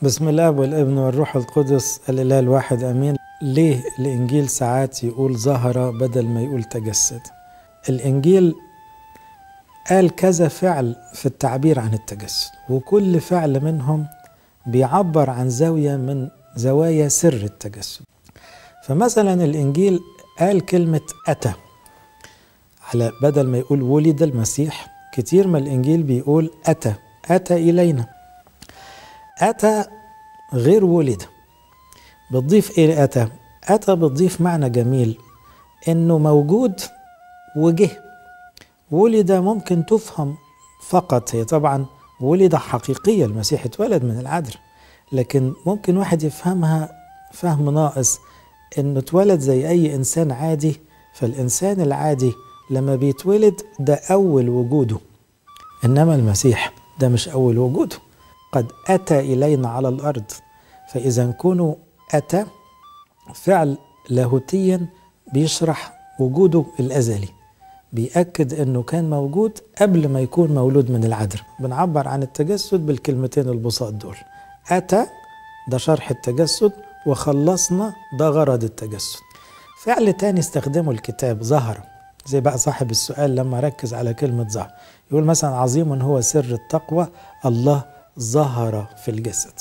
بسم الله والابن والروح القدس الاله الواحد امين ليه الانجيل ساعات يقول ظهر بدل ما يقول تجسد الانجيل قال كذا فعل في التعبير عن التجسد وكل فعل منهم بيعبر عن زاويه من زوايا سر التجسد فمثلا الانجيل قال كلمه اتى على بدل ما يقول ولد المسيح كتير ما الانجيل بيقول اتى اتى الينا اتى غير ولد بتضيف ايه اتى اتى بتضيف معنى جميل انه موجود وجه ولد ممكن تفهم فقط هي طبعا ولد حقيقية المسيح اتولد من العذراء لكن ممكن واحد يفهمها فهم ناقص انه اتولد زي اي انسان عادي فالانسان العادي لما بيتولد ده اول وجوده انما المسيح ده مش اول وجوده قد اتى الينا على الارض فاذا كونه اتى فعل لاهوتيا بيشرح وجوده الازلي بيأكد انه كان موجود قبل ما يكون مولود من العذراء بنعبر عن التجسد بالكلمتين البساط دول اتى ده شرح التجسد وخلصنا ده غرض التجسد فعل تاني استخدمه الكتاب ظهر زي بقى صاحب السؤال لما ركز على كلمة ظهر يقول مثلا عظيم هو سر التقوى الله ظهر في الجسد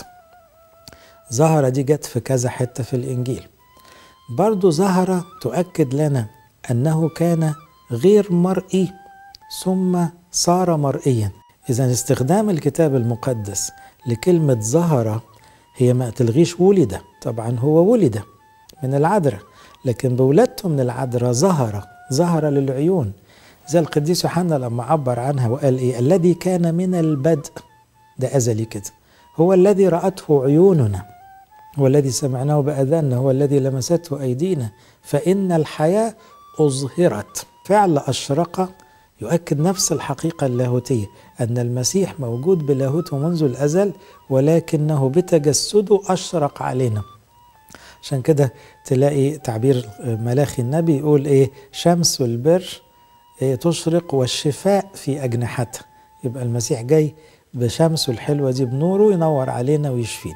ظهر دي جت في كذا حتة في الإنجيل برضو ظهر تؤكد لنا أنه كان غير مرئي ثم صار مرئيا إذا استخدام الكتاب المقدس لكلمة ظهر هي ما تلغيش ولد طبعا هو ولد من العذراء لكن بولادته من العذراء ظهر ظهر للعيون زي القديس يوحنا لما عبر عنها وقال ايه الذي كان من البدء ده ازلي كده هو الذي راته عيوننا هو الذي سمعناه باذاننا هو الذي لمسته ايدينا فان الحياه اظهرت فعل اشرق يؤكد نفس الحقيقه اللاهوتيه ان المسيح موجود بلاهوته منذ الازل ولكنه بتجسده اشرق علينا عشان كده تلاقي تعبير ملاخي النبي يقول ايه شمس البر إيه تشرق والشفاء في اجنحتها يبقى المسيح جاي بشمسه الحلوه دي بنوره ينور علينا ويشفينا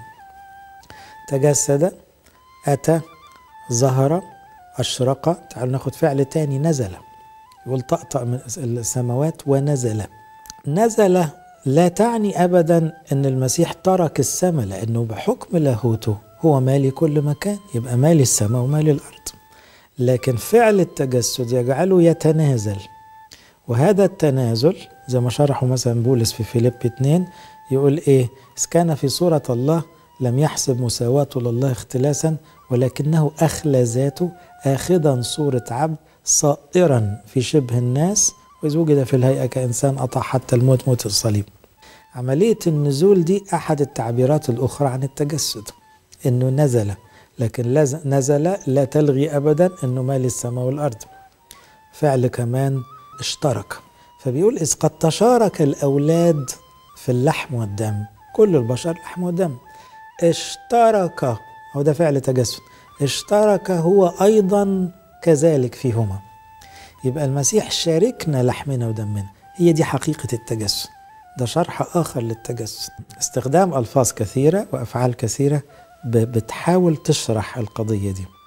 تجسد اتى ظهر اشرق تعالوا ناخد فعل تاني نزل يقول طقطق من السماوات ونزل نزل لا تعني ابدا ان المسيح ترك السماء لانه بحكم لاهوته هو مالي كل مكان يبقى مالي السماء ومالي الارض لكن فعل التجسد يجعله يتنازل وهذا التنازل زي ما شرحه مثلا بولس في فيليب 2 يقول ايه إذ كان في صورة الله لم يحسب مساواته لله اختلاسا ولكنه أخلى ذاته آخذا صورة عبد صائرا في شبه الناس وإذ وجد في الهيئة كإنسان أطاع حتى الموت موت الصليب عملية النزول دي أحد التعبيرات الأخرى عن التجسد إنه نزل لكن نزل لا تلغي أبدا إنه مال السماء والأرض فعل كمان اشترك فبيقول إذ قد تشارك الأولاد في اللحم والدم كل البشر لحم ودم اشترك هو ده فعل تجسد اشترك هو أيضا كذلك فيهما يبقى المسيح شاركنا لحمنا ودمنا هي دي حقيقة التجسد ده شرح آخر للتجسد استخدام ألفاظ كثيرة وأفعال كثيرة بتحاول تشرح القضية دي